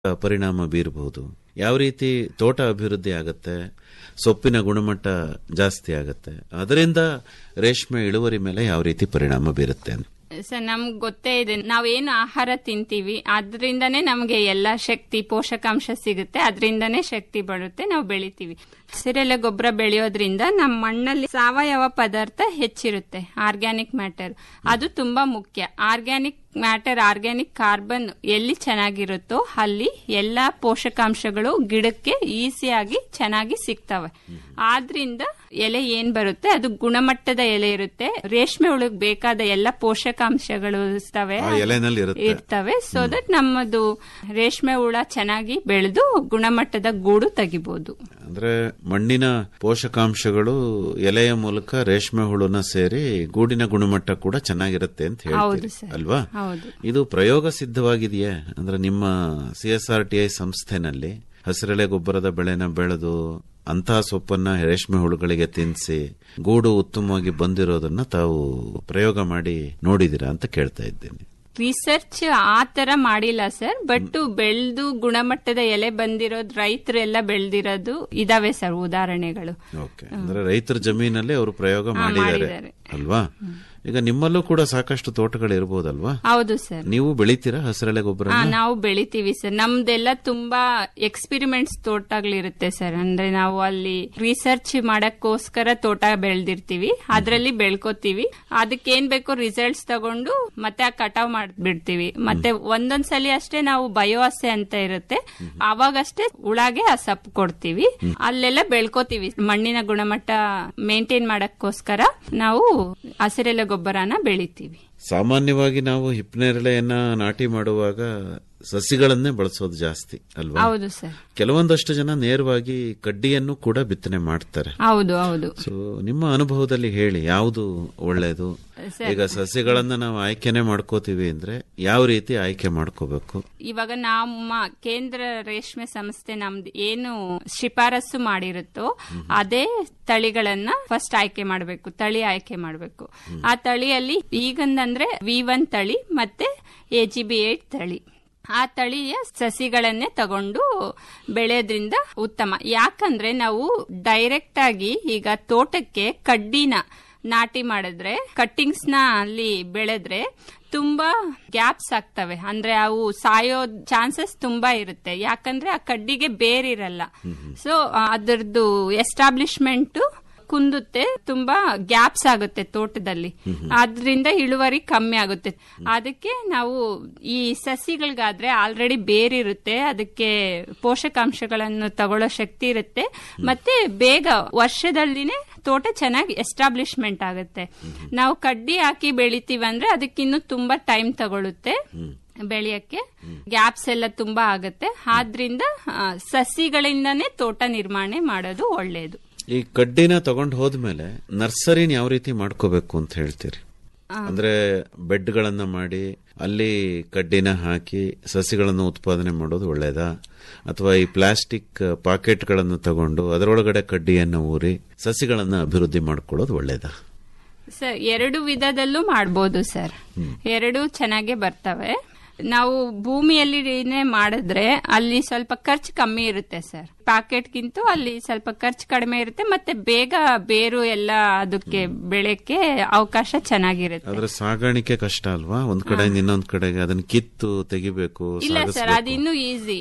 ಪರಿಣಾಮ ಬೀರಬಹುದು ಯಾವ ರೀತಿ ತೋಟ ಅಭಿವೃದ್ಧಿ ಆಗತ್ತೆ ಸೊಪ್ಪಿನ ಗುಣಮಟ್ಟ ಜಾಸ್ತಿ ಆಗತ್ತೆ ಅದರಿಂದ ರೇಷ್ಮೆ ಇಳುವರಿ ಮೇಲೆ ಯಾವ ರೀತಿ ಪರಿಣಾಮ ಬೀರುತ್ತೆ ಅಂತ ಸರ್ ನಮ್ಗೆ ಗೊತ್ತೇ ಇದೆ ನಾವೇನು ಆಹಾರ ತಿಂತೀವಿ ಅದರಿಂದನೇ ನಮಗೆ ಎಲ್ಲ ಶಕ್ತಿ ಪೋಷಕಾಂಶ ಸಿಗುತ್ತೆ ಅದರಿಂದನೇ ಶಕ್ತಿ ಬರುತ್ತೆ ನಾವು ಬೆಳಿತೀವಿ ಹಸಿರೆಲೆ ಗೊಬ್ಬರ ಬೆಳೆಯೋದ್ರಿಂದ ನಮ್ಮ ಮಣ್ಣಲ್ಲಿ ಸಾವಯವ ಪದಾರ್ಥ ಹೆಚ್ಚಿರುತ್ತೆ ಆರ್ಗ್ಯಾನಿಕ್ ಮ್ಯಾಟರ್ ಅದು ತುಂಬಾ ಮುಖ್ಯ ಆರ್ಗ್ಯಾನಿಕ್ ಮ್ಯಾಟರ್ ಆರ್ಗ್ಯಾನಿಕ್ ಕಾರ್ಬನ್ ಎಲ್ಲಿ ಚೆನ್ನಾಗಿರುತ್ತೋ ಅಲ್ಲಿ ಎಲ್ಲಾ ಪೋಷಕಾಂಶಗಳು ಗಿಡಕ್ಕೆ ಈಸಿಯಾಗಿ ಚೆನ್ನಾಗಿ ಸಿಗ್ತವೆ ಆದ್ರಿಂದ ಎಲೆ ಏನ್ ಬರುತ್ತೆ ಅದು ಗುಣಮಟ್ಟದ ಎಲೆ ಇರುತ್ತೆ ರೇಷ್ಮೆ ಹುಳಗ್ ಬೇಕಾದ ಎಲ್ಲ ಪೋಷಕಾಂಶಗಳು ಇರ್ತವೆ ಆ ಎಲೆನಲ್ಲಿ ಇರುತ್ತೆ. ಇರ್ತವೆ ಸೊ ದಟ್ ನಮ್ಮದು ರೇಷ್ಮೆ ಹುಳ ಚೆನ್ನಾಗಿ ಬೆಳೆದು ಗುಣಮಟ್ಟದ ಗೂಡು ತೆಗಿಬಹುದು ಅಂದ್ರೆ ಮಣ್ಣಿನ ಪೋಷಕಾಂಶಗಳು ಎಲೆಯ ಮೂಲಕ ರೇಷ್ಮೆ ಹುಳುನ ಸೇರಿ ಗೂಡಿನ ಗುಣಮಟ್ಟ ಕೂಡ ಚೆನ್ನಾಗಿರುತ್ತೆ ಅಂತ ಹೌದು ಹೇಳ್ತೀರಿ ಸರ್. ಅಲ್ವಾ ಹೌದು ಇದು ಪ್ರಯೋಗ ಸಿದ್ಧವಾಗಿದೆಯೇ ಅಂದ್ರೆ ನಿಮ್ಮ C S R T I ಸಂಸ್ಥೆನಲ್ಲಿ ಹಸಿರೆಲೆ ಗೊಬ್ಬರದ ಬೆಳೆನ ಬೆಳೆದು ಅಂತಹ ಸೊಪ್ಪನ್ನ ರೇಷ್ಮೆ ಹುಳುಗಳಿಗೆ ತಿನ್ನಿಸಿ ಗೂಡು ಉತ್ತಮವಾಗಿ ಬಂದಿರೋದನ್ನ ತಾವು ಪ್ರಯೋಗ ಮಾಡಿ ನೋಡಿದಿರಾ ಅಂತ ಕೇಳ್ತಾ ಇದ್ದೇನೆ ರಿಸರ್ಚ್ ಆ ತರ ಮಾಡಿಲ್ಲ ಸರ್ ಬಟ್ ಬೆಳೆದು ಗುಣಮಟ್ಟದ ಎಲೆ ಬಂದಿರೋದು ರೈತರೆಲ್ಲ ಬೆಳೆದಿರೋದು ಇದಾವೆ ಸರ್ ಉದಾಹರಣೆಗಳು ಓಕೆ ಅಂದ್ರೆ ರೈತರ ಜಮೀನಲ್ಲಿ ಅವರು ಪ್ರಯೋಗ ಹಾ, ಮಾಡಿದ್ದಾರೆ ಮಾಡಿದ್ದಾರೆ. ಅಲ್ವಾ ಈಗ ನಿಮ್ಮಲ್ಲೂ ಕೂಡ ಸಾಕಷ್ಟು ತೋಟಗಳು ಇರ್ಬೋದಲ್ವಾ ಹೌದು ಸರ್ ನೀವು ಬೆಳಿತೀರಾ ಹಸಿರೆಲೆ ಗೊಬ್ಬರ ಹಾ ನಾವು ಬೆಳಿತೀವಿ ಸರ್ ನಮ್ದೆಲ್ಲ ತುಂಬಾ ಎಕ್ಸ್ಪಿರಿಮೆಂಟ್ಸ್ ತೋಟಗಳಿರುತ್ತೆ ಸರ್ ಅಂದ್ರೆ ನಾವು ಅಲ್ಲಿ ರಿಸರ್ಚ್ ಮಾಡಕ್ಕೋಸ್ಕರ ತೋಟ ಬೆಳೆದಿರ್ತೀವಿ ಅದ್ರಲ್ಲಿ ಬೆಳ್ಕೋತೀವಿ ಅದಕ್ಕೆ ಏನ್ ಬೇಕೋ ರಿಸಲ್ಟ್ಸ್ ತಗೊಂಡು ಮತ್ತೆ ಆ ಕಟಾವ್ ಮಾಡ್ಬಿಡ್ತೀವಿ ಮತ್ತೆ ಒಂದೊಂದ್ಸಲಿ ಅಷ್ಟೇ ನಾವು ಬಯೋಹಸೆ ಅಂತ ಇರುತ್ತೆ ಅವಾಗಷ್ಟೇ ಉಳಾಗೆ ಆ ಸೊಪ್ಪು ಕೊಡ್ತೀವಿ ಅಲ್ಲೆಲ್ಲ ಬೆಳ್ಕೋತೀವಿ ಮಣ್ಣಿನ ಗುಣಮಟ್ಟ ಮೇಂಟೈನ್ ಮಾಡಕ್ಕೋಸ್ಕರ ನಾವು ಹಸಿರೆಲೆ ಗೊಬ್ಬರನ ಬೆಳಿತೀವಿ ಸಾಮಾನ್ಯವಾಗಿ ನಾವು ಹಿಪ್ನೇರಳೆಯನ್ನ ನಾಟಿ ಮಾಡುವಾಗ ಸಸಿಗಳನ್ನೇ ಬಳಸೋದು ಜಾಸ್ತಿ ಅಲ್ವಾ ಹೌದು ಸರ್ ಕೆಲವೊಂದಷ್ಟು ಜನ ನೇರವಾಗಿ ಕಡ್ಡಿಯನ್ನು ಕೂಡ ಬಿತ್ತನೆ ಮಾಡ್ತಾರೆ ಹೌದು ಹೌದು ಸೊ ನಿಮ್ಮ ಅನುಭವದಲ್ಲಿ ಹೇಳಿ ಯಾವುದು ಒಳ್ಳೆಯದು ಸರ್. ಈಗ ಸಸ್ಯಗಳನ್ನ ನಾವು ಆಯ್ಕೆನೆ ಮಾಡ್ಕೋತೀವಿ ಅಂದ್ರೆ ಯಾವ ರೀತಿ ಆಯ್ಕೆ ಮಾಡ್ಕೋಬೇಕು ಇವಾಗ ನಮ್ಮ ಕೇಂದ್ರ ರೇಷ್ಮೆ ಸಂಸ್ಥೆ ನಮ್ದು ಏನು ಶಿಫಾರಸು ಮಾಡಿರುತ್ತೋ ಅದೇ ತಳಿಗಳನ್ನ ಫಸ್ಟ್ ಆಯ್ಕೆ ಮಾಡಬೇಕು ತಳಿ ಆಯ್ಕೆ ಮಾಡಬೇಕು ಆ ತಳಿಯಲ್ಲಿ ಈಗಂದ್ರೆ ವಿ ಒನ್ ತಳಿ ಮತ್ತೆ ಎ ಜಿ ಬಿ ಏಟ್ ತಳಿ ಆ ತಳಿಯ ಸಸಿಗಳನ್ನೇ ತಗೊಂಡು ಬೆಳೆಯೋದ್ರಿಂದ ಉತ್ತಮ ಯಾಕಂದ್ರೆ ನಾವು ಡೈರೆಕ್ಟ್ ಆಗಿ ಈಗ ತೋಟಕ್ಕೆ ಕಡ್ಡಿನ ನಾಟಿ ಮಾಡಿದ್ರೆ ಕಟ್ಟಿಂಗ್ಸ್ ನ ಅಲ್ಲಿ ಬೆಳೆದ್ರೆ ತುಂಬಾ ಗ್ಯಾಪ್ಸ್ ಆಗ್ತವೆ ಅಂದ್ರೆ ಅವು ಸಾಯೋ ಚಾನ್ಸಸ್ ತುಂಬಾ ಇರುತ್ತೆ ಯಾಕಂದ್ರೆ ಆ ಕಡ್ಡಿಗೆ ಬೇರಿರಲ್ಲ ಸೊ ಅದರದ್ದು ಎಸ್ಟಾಬ್ಲಿಷ್ಮೆಂಟ್ ಕುಂದುತ್ತೆ ತುಂಬಾ ಗ್ಯಾಪ್ಸ್ ಆಗುತ್ತೆ ತೋಟದಲ್ಲಿ ಆದ್ರಿಂದ ಇಳುವರಿ ಕಮ್ಮಿ ಆಗುತ್ತೆ ಅದಕ್ಕೆ ನಾವು ಈ ಸಸಿಗಳಿಗಾದ್ರೆ ಆಲ್ರೆಡಿ ಬೇರಿರುತ್ತೆ ಅದಕ್ಕೆ ಪೋಷಕಾಂಶಗಳನ್ನು ತಗೊಳ್ಳೋ ಶಕ್ತಿ ಇರುತ್ತೆ ಮತ್ತೆ ಬೇಗ ವರ್ಷದಲ್ಲಿನೇ ತೋಟ ಚೆನ್ನಾಗಿ ಎಸ್ಟಾಬ್ಲಿಷ್ಮೆಂಟ್ ಆಗುತ್ತೆ ನಾವು ಕಡ್ಡಿ ಹಾಕಿ ಬೆಳಿತೀವಿ ಅಂದ್ರೆ ಅದಕ್ಕಿನ್ನೂ ತುಂಬಾ ಟೈಮ್ ತಗೊಳುತ್ತೆ ಬೆಳೆಯಕ್ಕೆ ಗ್ಯಾಪ್ಸ್ ಎಲ್ಲ ತುಂಬಾ ಆಗುತ್ತೆ ಆದ್ರಿಂದ ಆ, ಸಸಿಗಳಿಂದನೇ ತೋಟ ನಿರ್ಮಾಣ ಮಾಡೋದು ಒಳ್ಳೆಯದು ಈ ಕಡ್ಡಿನ ತಗೊಂಡು ಹೋದ್ಮೇಲೆ ನರ್ಸರಿನ ಯಾವ ರೀತಿ ಮಾಡ್ಕೋಬೇಕು ಅಂತ ಹೇಳ್ತೀರಿ ಅಂದ್ರೆ ಬೆಡ್ಗಳನ್ನ ಮಾಡಿ ಅಲ್ಲಿ ಕಡ್ಡಿನ ಹಾಕಿ ಸಸಿಗಳನ್ನು ಉತ್ಪಾದನೆ ಮಾಡೋದು ಒಳ್ಳೇದಾ ಅಥವಾ ಈ ಪ್ಲಾಸ್ಟಿಕ್ ಪಾಕೆಟ್ಗಳನ್ನು ತಗೊಂಡು ಅದರೊಳಗಡೆ ಕಡ್ಡಿಯನ್ನು ಊರಿ ಸಸಿಗಳನ್ನ ಅಭಿವೃದ್ಧಿ ಮಾಡ್ಕೊಳ್ಳೋದು ಒಳ್ಳೇದಾ ಸರ್ ಎರಡು ವಿಧದಲ್ಲೂ ಮಾಡ್ಬೋದು ಸರ್ ಎರಡು ಚೆನ್ನಾಗೇ ಬರ್ತವೆ ನಾವು ಭೂಮಿಯಲ್ಲಿ ಮಾಡಿದ್ರೆ ಅಲ್ಲಿ ಸ್ವಲ್ಪ ಖರ್ಚು ಕಮ್ಮಿ ಇರುತ್ತೆ ಸರ್ ಪ್ಯಾಕೆಟ್ಗಿಂತ ಅಲ್ಲಿ ಸ್ವಲ್ಪ ಖರ್ಚು ಕಡಿಮೆ ಇರುತ್ತೆ ಮತ್ತೆ ಬೇಗ ಬೇರು ಎಲ್ಲ ಅದಕ್ಕೆ ಬೆಳೆಕ್ಕೆ ಅವಕಾಶ ಚೆನ್ನಾಗಿರುತ್ತೆ ಆದ್ರೆ ಸಾಗಾಣಿಕೆ ಕಷ್ಟ ಅಲ್ವಾ ಒಂದ್ ಕಡೆಯಿಂದ ಇನ್ನೊಂದ್ ಕಡೆಗೆ ಅದನ್ನ ಕಿತ್ತು ತೆಗಿಬೇಕು ಇಲ್ಲ ಸರ್ ಸಾಗಿಸ್ಬೇಕು. ಅದು ಇನ್ನೂ ಈಸಿ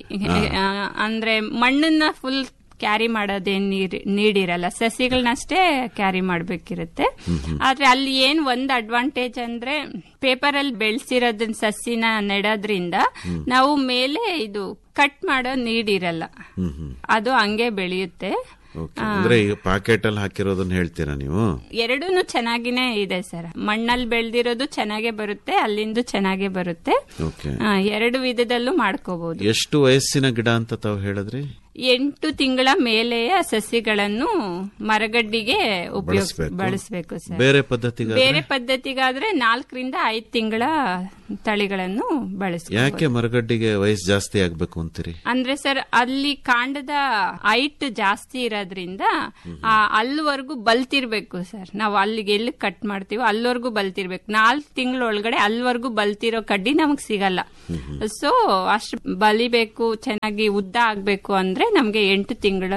ಅಂದ್ರೆ ಮಣ್ಣನ್ನ ಫುಲ್ ಕ್ಯಾರಿ ಮಾಡೋದೇನ್ ನೀರ್- ನೀಡಿರಲ್ಲ ಸಸಿಗಳನ್ನಷ್ಟೇ ಕ್ಯಾರಿ ಮಾಡ್ಬೇಕಿರುತ್ತೆ ಆದ್ರೆ ಅಲ್ಲಿ ಏನ್ ಒಂದ್ ಅಡ್ವಾಂಟೇಜ್ ಅಂದ್ರೆ ಪೇಪರ್ ಅಲ್ಲಿ ಬೆಳೆಸಿರೋದನ್ನ ಸಸಿನ ನೆಡೋದ್ರಿಂದ ನಾವು ಮೇಲೆ ಇದು ಕಟ್ ಮಾಡೋ ನೀಡಿರಲ್ಲ ಹ್ಮ್ ಹ್ಮ್ ಅದು ಹಂಗೆ ಬೆಳೆಯುತ್ತೆ ಓಕೆ ಅಂದ್ರೆ ಈಗ ಪಾಕೆಟ್ ಅಲ್ಲಿ ಹಾಕಿರೋದನ್ನ ಹೇಳ್ತೀರಾ ನೀವು ಎರಡೂನು ಚೆನ್ನಾಗಿನೇ ಇದೆ ಸರ್ ಮಣ್ಣಲ್ಲಿ ಬೆಳೆದಿರೋದು ಚೆನ್ನಾಗೇ ಬರುತ್ತೆ ಅಲ್ಲಿಂದ ಚೆನ್ನಾಗೇ ಬರುತ್ತೆ ಓಕೆ ಆ, ಎರಡು ವಿಧದಲ್ಲೂ ಮಾಡ್ಕೋಬಹುದು ಎಷ್ಟು ವಯಸ್ಸಿನ ಗಿಡ ಅಂತ ತಾವು ಹೇಳಿದ್ರಿ ಎಂಟು ತಿಂಗಳ ಮೇಲೆಯ ಸಸಿಗಳನ್ನು ಮರಗಡ್ಡಿಗೆ ಉಪಯೋಗ ಬಳಸ್ಬೇಕು. ಬಳಸಬೇಕು ಸರ್ ಬೇರೆ ಪದ್ಧತಿಗ ಬೇರೆ ಪದ್ಧತಿಗಾದ್ರೆ ನಾಲ್ಕರಿಂದ ಐದು ತಿಂಗಳ ತಳಿಗಳನ್ನು ಬಳಸ ಯಾಕೆ ಮರಗಡ್ಡಿಗೆ ವಯಸ್ಸು ಜಾಸ್ತಿ ಆಗ್ಬೇಕು ಅಂತೀರಿ ಅಂದ್ರೆ ಸರ್ ಅಲ್ಲಿ ಕಾಂಡದ ಹೈಟ್ ಜಾಸ್ತಿ ಇರೋದ್ರಿಂದ ಆ ಅಲ್ಲಿವರೆಗೂ ಬಲ್ತಿರ್ಬೇಕು ಸರ್ ನಾವು ಅಲ್ಲಿಗೆ ಎಲ್ಲಿ ಕಟ್ ಮಾಡ್ತೀವೋ ಅಲ್ಲಿವರೆಗೂ ಬಲ್ತಿರ್ಬೇಕು ನಾಲ್ಕು ತಿಂಗಳ ಒಳಗಡೆ ಅಲ್ಲಿವರೆಗೂ ಬಲ್ತಿರೋ ಕಡ್ಡಿ ನಮಗ್ ಸಿಗಲ್ಲ ಸೊ ಅಷ್ಟು ಬಲಿಬೇಕು ಚೆನ್ನಾಗಿ ಉದ್ದ ಆಗ್ಬೇಕು ಅಂದ್ರೆ ನಮ್ಗೆ ಎಂಟು ತಿಂಗಳ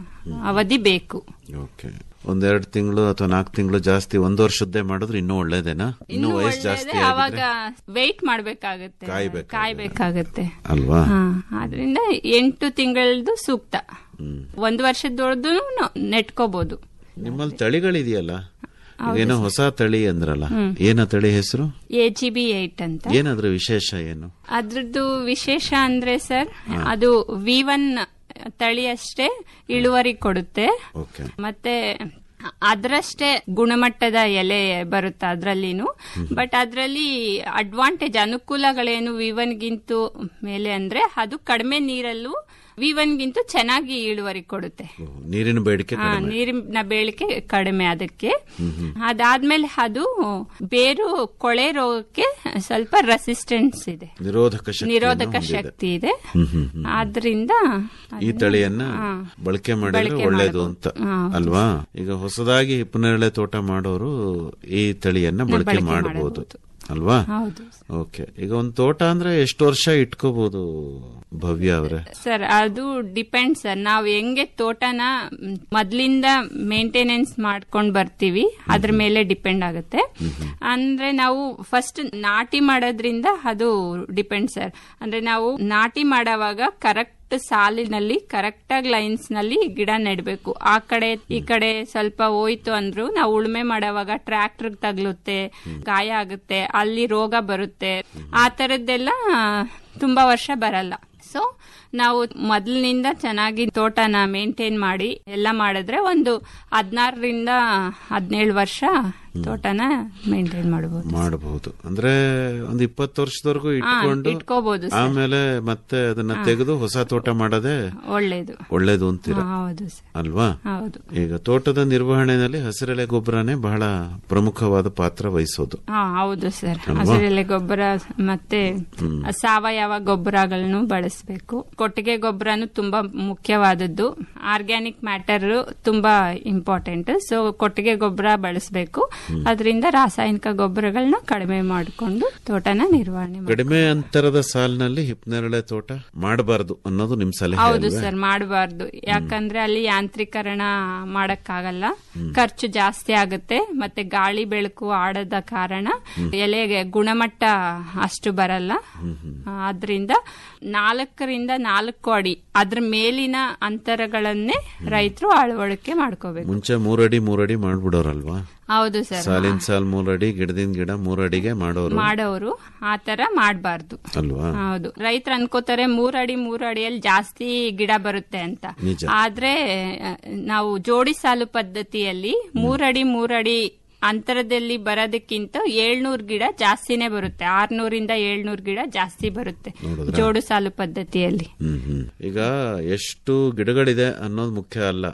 ಅವಧಿ ಬೇಕು ಓಕೆ ಒಂದೆರಡು ತಿಂಗಳು ಅಥವಾ ನಾಲ್ಕು ತಿಂಗಳು ಜಾಸ್ತಿ ಒಂದು ವರ್ಷದ್ದೇ ಮಾಡಿದ್ರೆ ಇನ್ನೂ ಒಳ್ಳೇದೇನಾ ಇನ್ನೂ ಇನ್ನು ವಯಸ್ಸು ಜಾಸ್ತಿ ಒಳ್ಳೇದೇ ಅವಾಗ ಆಗಿದ್ರೆ ವೆಯ್ಟ್ ಮಾಡ್ಬೇಕಾಗತ್ತೆ ಕಾಯ್ಬೇಕಾಗುತ್ತೆ. ಕಾಯ್ಬೇಕಾಗತ್ತೆ ಅಲ್ವಾ ಹಾ ಆದ್ರಿಂದ ಎಂಟು ತಿಂಗಳದು ಸೂಕ್ತ ಹ್ಮ್. ಒಂದು ವರ್ಷದೊಳದು ನೆಟ್ಕೋಬಹುದು ನಿಮ್ಮಲ್ಲಿ ತಳಿಗಳಿದೆಯಲ್ಲ ಏನೋ ಹೊಸ ತಳಿ ಅಂದ್ರಲ್ಲ ಏನ ತಳಿ ಹೆಸರು ಎ ಜಿ ಬಿ ಏಟ್ ಅಂತ ಏನಾದ್ರೂ ವಿಶೇಷ ಏನು ಅದ್ರದ್ದು ವಿಶೇಷ ಅಂದ್ರೆ ಸರ್ ಅದು ವಿ ಒನ್ ತಳಿ ಅಷ್ಟೇ ಇಳುವರಿ ಕೊಡುತ್ತೆ ಓಕೆ ಮತ್ತೆ ಅದರಷ್ಟೇ ಗುಣಮಟ್ಟದ ಎಲೆ ಬರುತ್ತೆ ಅದ್ರಲ್ಲಿನು ಬಟ್ ಅದರಲ್ಲಿ ಅಡ್ವಾಂಟೇಜ್ ಅನುಕೂಲಗಳೇನು ವಿ ಗಿಂತು ಮೇಲೆ ಅಂದ್ರೆ ಅದು ಕಡಿಮೆ ನೀರಲ್ಲೂ ವಿ ಗಿಂತು ಚೆನ್ನಾಗಿ ಇಳುವರಿ ಕೊಡುತ್ತೆ ನೀರಿನ ಬೇಡಿಕೆ ಹಾ, ಕಡಿಮೆ ನೀರಿನ ಬೇಳಿಕೆ ಕಡಿಮೆ ಅದಕ್ಕೆ ಅದಾದ್ಮೇಲೆ ಅದು ಬೇರು ಕೊಳೆ ರೋಗಕ್ಕೆ ಸ್ವಲ್ಪ ರೆಸಿಸ್ಟೆನ್ಸ್ ಇದೆ ನಿರೋಧಕ ಶಕ್ತಿ ನಿರೋಧಕ ಶಕ್ತಿ ಇದೆ ಹ್ಮ್ ಹ್ಮ್ ಹ್ಮ್. ಆದ್ರಿಂದ ಈ ತಳಿಯನ್ನ ಬಳಕೆ ಮಾಡಿದ್ರೆ ಬಳಕೆ ಒಳ್ಳೇದು ಮಾಡ್ಬೋದು. ಅಂತ ಹಾ, ಹೌದು. ಅಲ್ವಾ ಈಗ ಹೊಸದಾಗಿ ಹಿಪ್ಪನೇರಳೆ ತೋಟ ಮಾಡೋರು ಈ ತಳಿಯನ್ನ ಬಳಕೆ ಬಳಕೆ ಮಾಡಬಹುದು ಮಾಡಬಹುದು. ಅಲ್ವಾ ಹೌದು ಓಕೆ ಈಗ ಒಂದ್ ತೋಟ ಅಂದ್ರೆ ಎಷ್ಟು ವರ್ಷ ಇಟ್ಕೋಬಹುದು ಭವ್ಯ ಅವ್ರೆ ಸರ್ ಅದು ಡಿಪೆಂಡ್ ಸರ್ ನಾವು ಹೆಂಗೆ ತೋಟನ ಮ್, ಮೊದ್ಲಿಂದ ಮೇಂಟೆನೆನ್ಸ್ ಮಾಡ್ಕೊಂಡ್ ಬರ್ತೀವಿ ಅದ್ರ ಮೇಲೆ ಡಿಪೆಂಡ್ ಆಗುತ್ತೆ ಅಂದ್ರೆ ನಾವು ಫಸ್ಟ್ ನಾಟಿ ಮಾಡೋದ್ರಿಂದ ಅದು ಡಿಪೆಂಡ್ ಸರ್ ಅಂದ್ರೆ ನಾವು ನಾಟಿ ಮಾಡೋವಾಗ ಕರೆಕ್ಟ್ ಸಾಲಿನಲ್ಲಿ ಕರೆಕ್ಟ್ ಆಗಿ ಲೈನ್ಸ್ ನಲ್ಲಿ ಗಿಡ ನೆಡಬೇಕು ಆ ಕಡೆ ಈ ಕಡೆ ಸ್ವಲ್ಪ ಹೋಯ್ತು ಅಂದ್ರು ನಾವು ಉಳುಮೆ ಮಾಡೋವಾಗ ಟ್ರ್ಯಾಕ್ಟರ್ ತಗ್ಲುತ್ತೆ ಗಾಯ ಆಗುತ್ತೆ ಅಲ್ಲಿ ರೋಗ ಬರುತ್ತೆ ಆ ತರದ್ದೆಲ್ಲ ತುಂಬಾ ವರ್ಷ ಬರಲ್ಲ ಸೊ ನಾವು ಮೊದಲಿನಿಂದ ಚೆನ್ನಾಗಿ ತೋಟನ ಮೇಂಟೈನ್ ಮಾಡಿ ಎಲ್ಲ ಮಾಡಿದ್ರೆ ಒಂದು ಹದಿನಾರರಿಂದ ಹದಿನೇಳು ವರ್ಷ ತೋಟನ ಮೇಂಟೈನ್ ಮಾಡಬಹುದು ಮಾಡಬಹುದು ಅಂದ್ರೆ ಒಂದ್ ಇಪ್ಪತ್ತು ವರ್ಷದವರೆಗೂ ಇಟ್ಕೊಂಡು ಇಟ್ಕೋಬಹುದು ಸರ್ ಆಮೇಲೆ ಮತ್ತೆ ಅದನ್ನ ತೆಗೆದು ಹೊಸ ತೋಟ ಮಾಡೋದೇ ಒಳ್ಳೇದು ಒಳ್ಳೇದು ಅಂತೀರ ಹಾ, ಹೌದು ಸರ್ ಅಲ್ವಾ ಹೌದು ಈಗ ತೋಟದ ನಿರ್ವಹಣೆಯಲ್ಲಿ ಹಸಿರೆಲೆ ಗೊಬ್ಬರನೇ ಬಹಳ ಪ್ರಮುಖವಾದ ಪಾತ್ರ ವಹಿಸೋದು ಹಾ ಹೌದು ಸರ್ ಹಸಿರೆಲೆ ಗೊಬ್ಬರ ಮತ್ತೆ ಸಾವಯವ ಗೊಬ್ಬರಗಳನ್ನು ಬಳಸಬೇಕು ಕೊಟ್ಟಿಗೆ ಗೊಬ್ಬರನು ತುಂಬಾ ಮುಖ್ಯವಾದದ್ದು ಆರ್ಗ್ಯಾನಿಕ್ ಮ್ಯಾಟರ್ ತುಂಬಾ ಇಂಪಾರ್ಟೆಂಟ್ ಸೊ ಕೊಟ್ಟಿಗೆ ಗೊಬ್ಬರ ಬಳಸಬೇಕು ಅದರಿಂದ ರಾಸಾಯನಿಕ ಗೊಬ್ಬರಗಳನ್ನ ಕಡಿಮೆ ಮಾಡಿಕೊಂಡು ತೋಟನ ನಿರ್ವಹಣೆ ಮಾಡಿ ಕಡಿಮೆ ಅಂತರದ ಸಾಲಿನಲ್ಲಿ ಹಿಪ್ನೇರಳೆ ತೋಟ ಮಾಡಬಾರದು ಅನ್ನೋದು ನಿಮ್ ಸಲಹೆ ಹೌದು ಅಲ್ವೇ? ಸರ್ ಮಾಡಬಾರ್ದು ಯಾಕಂದ್ರೆ ಅಲ್ಲಿ ಯಾಂತ್ರೀಕರಣ ಮಾಡಕ್ಕಾಗಲ್ಲ ಖರ್ಚು ಜಾಸ್ತಿ ಆಗುತ್ತೆ ಮತ್ತೆ ಗಾಳಿ ಬೆಳಕು ಆಡದ ಕಾರಣ ಎಲೆಗೆ ಗುಣಮಟ್ಟ ಅಷ್ಟು ಬರಲ್ಲ ಆದ್ರಿಂದ ನಾಲ್ಕರಿಂದ ನಾಲ್ಕು ಅಡಿ ಅದ್ರ ಮೇಲಿನ ಅಂತರಗಳನ್ನೇ ರೈತರು ಅಳವಡಿಕೆ ಮಾಡ್ಕೋಬೇಕು ಮುಂಚೆ ಮೂರಡಿ ಮೂರಡಿ ಮಾಡ್ಬಿಡೋರಲ್ವಾ ಹೌದು ಸರ್ ಸಾಲಿನ ಸಾಲ್ ಮೂರಡಿ ಗಿಡದಿಂದ ಗಿಡ ಮೂರಡಿಗೆ ಮಾಡೋರು ಮಾಡೋರು ಆತರ ಮಾಡಬಾರ್ದು ಅಲ್ವಾ ಹೌದು ರೈತರು ಅನ್ಕೋತಾರೆ ಮೂರ್ ಅಡಿ ಮೂರ್ ಅಡಿಯಲ್ಲಿ ಜಾಸ್ತಿ ಗಿಡ ಬರುತ್ತೆ ಅಂತ ನಿಜ. ಆದ್ರೆ ಆ, ನಾವು ಜೋಡಿ ಸಾಲು ಪದ್ಧತಿಯಲ್ಲಿ ಮೂರಡಿ ಮೂರಡಿ ಅಂತರದಲ್ಲಿ ಬರೋದಕ್ಕಿಂತ ಏಳ್ನೂರ್ ಗಿಡ ಜಾಸ್ತಿನೇ ಬರುತ್ತೆ ಆರ್ನೂರಿಂದ ಏಳ್ನೂರ್ ಗಿಡ ಜಾಸ್ತಿ ಬರುತ್ತೆ ಜೋಡು ಸಾಲು ಪದ್ಧತಿಯಲ್ಲಿ ಹ್ಮ್ ಹ್ಮ್ ಈಗ ಎಷ್ಟು ಗಿಡಗಳಿದೆ ಅನ್ನೋದು ಮುಖ್ಯ ಅಲ್ಲ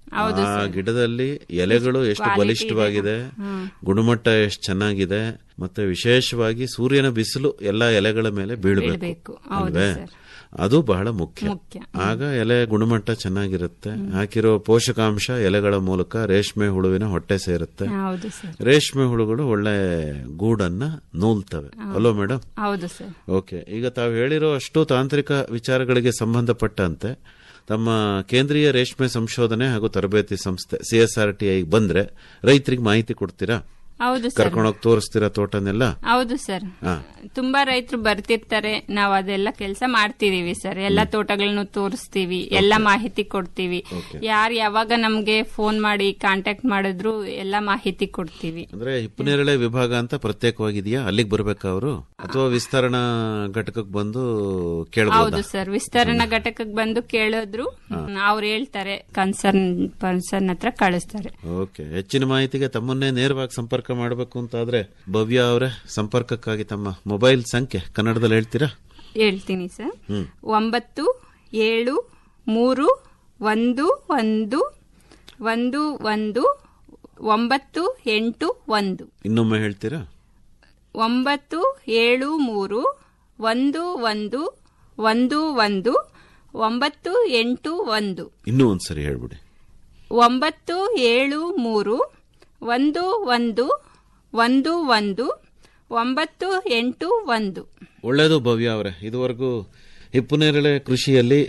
ಆ ಗಿಡದಲ್ಲಿ ಎಲೆಗಳು ಎಷ್ಟು ಬಲಿಷ್ಠವಾಗಿದೆ ಗುಣಮಟ್ಟ ಎಷ್ಟು ಚೆನ್ನಾಗಿದೆ ಮತ್ತೆ ವಿಶೇಷವಾಗಿ ಸೂರ್ಯನ ಬಿಸಿಲು ಎಲ್ಲಾ ಎಲೆಗಳ ಮೇಲೆ ಬೀಳಬೇಕು ಬೀಳ್ಬೇಕು. ಹೌದು ಅಲ್ವೇ ಸರ್. ಅದು ಬಹಳ ಮುಖ್ಯ ಮುಖ್ಯ. ಆಗ ಎಲೆ ಗುಣಮಟ್ಟ ಚೆನ್ನಾಗಿರುತ್ತೆ ಹಾಕಿರೋ ಪೋಷಕಾಂಶ ಎಲೆಗಳ ಮೂಲಕ ರೇಷ್ಮೆ ಹುಳುವಿನ ಹೊಟ್ಟೆ ಸೇರುತ್ತೆ ಹೌದು ಸರ್ ರೇಷ್ಮೆ ಹುಳುಗಳು ಒಳ್ಳೆ ಗೂಡನ್ನ ನೂಲ್ತವೆ ಅಲ್ವಾ ಮೇಡಮ್ ಹೌದು ಸರ್ ಓಕೆ ಈಗ ತಾವು ಹೇಳಿರೋ ಅಷ್ಟು ತಾಂತ್ರಿಕ ವಿಚಾರಗಳಿಗೆ ಸಂಬಂಧಪಟ್ಟಂತೆ ತಮ್ಮ ಕೇಂದ್ರೀಯ ರೇಷ್ಮೆ ಸಂಶೋಧನೆ ಹಾಗೂ ತರಬೇತಿ ಸಂಸ್ಥೆ ಸಿಎಸ್ಆರ್ ಟಿ ಬಂದ್ರೆ ರೈತರಿಗೆ ಮಾಹಿತಿ ಕೊಡ್ತೀರಾ ಹೌದು ಸರ್ ಕರ್ಕೊಂಡೋಗಿ ತೋರಿಸ್ತೀರಾ ತೋಟನೆಲ್ಲ ಹೌದು ಸರ್ ಹಾ. ತುಂಬಾ ರೈತರು ಬರ್ತಿರ್ತಾರೆ ನಾವು ಅದೆಲ್ಲ ಕೆಲಸ ಮಾಡ್ತಿದೀವಿ ಸರ್ ಎಲ್ಲಾ ತೋಟಗಳನ್ನು ತೋರಿಸ್ತೀವಿ ಎಲ್ಲಾ ಮಾಹಿತಿ ಕೊಡ್ತೀವಿ ಯಾರು ಯಾವಾಗ ನಮ್ಗೆ ಫೋನ್ ಮಾಡಿ ಕಾಂಟ್ಯಾಕ್ಟ್ ಮಾಡಿದ್ರು ಎಲ್ಲಾ ಮಾಹಿತಿ ಕೊಡ್ತೀವಿ ಅಂದ್ರೆ ಹಿಪ್ಪನೇರಳೆ ವಿಭಾಗ ಅಂತ ಪ್ರತ್ಯೇಕವಾಗಿದೆಯಾ ಅಲ್ಲಿಗೆ ಬರ್ಬೇಕಾ ಅವರು ಅಥವಾ ವಿಸ್ತರಣಾ ಘಟಕಕ್ಕೆ ಬಂದು ಕೇಳಬಹುದಾ ಹೌದು ಸರ್ ವಿಸ್ತರಣಾ ಘಟಕಕ್ಕೆ ಬಂದು ಕೇಳಿದ್ರು ಅವ್ರು ಹೇಳ್ತಾರೆ ಕನ್ಸರ್ನ್ ಪರ್ಸನ್ ಹತ್ರ ಕಳಿಸ್ತಾರೆ ಓಕೆ ಹೆಚ್ಚಿನ ಮಾಹಿತಿಗೆ ತಮ್ಮನ್ನೇ ನೇರವಾಗಿ ಸಂಪರ್ಕ ಮಾಡಬೇಕು ಅಂತಾದ್ರೆ ಭವ್ಯ ಅವರೇ ಸಂಪರ್ಕಕ್ಕಾಗಿ ತಮ್ಮ ಮೊಬೈಲ್ ಸಂಖ್ಯೆ ಕನ್ನಡದಲ್ಲಿ ಹೇಳ್ತೀರಾ ಹೇಳ್ತೀನಿ ಸರ್ ಹ್ಮ್. ಒಂಬತ್ತು ಏಳು ಮೂರು ಒಂದು ಒಂದು ಒಂದು ಒಂದು ಒಂಬತ್ತು ಎಂಟು ಒಂದು ಇನ್ನೊಮ್ಮೆ ಹೇಳ್ತೀರಾ ಒಂಬತ್ತು ಏಳು ಮೂರು ಒಂದು ಒಂದು ಒಂದು ಒಂದು ಒಂಬತ್ತು ಎಂಟು ಒಂದು ಇನ್ನೂ ಒಂದ್ಸರಿ ಹೇಳ್ಬಿಡಿ ಒಂಬತ್ತು ಏಳು ಮೂರು ಒಂದು ಒಂದು ಒಂದು ಒಂದು ಒಂಬತ್ತು ಎಂಟು ಒಂದು ಒಳ್ಳೆಯದು ಭವ್ಯ ಅವರೇ ಇದುವರೆಗೂ ಹಿಪ್ಪುನೇರಳೆ ಕೃಷಿಯಲ್ಲಿ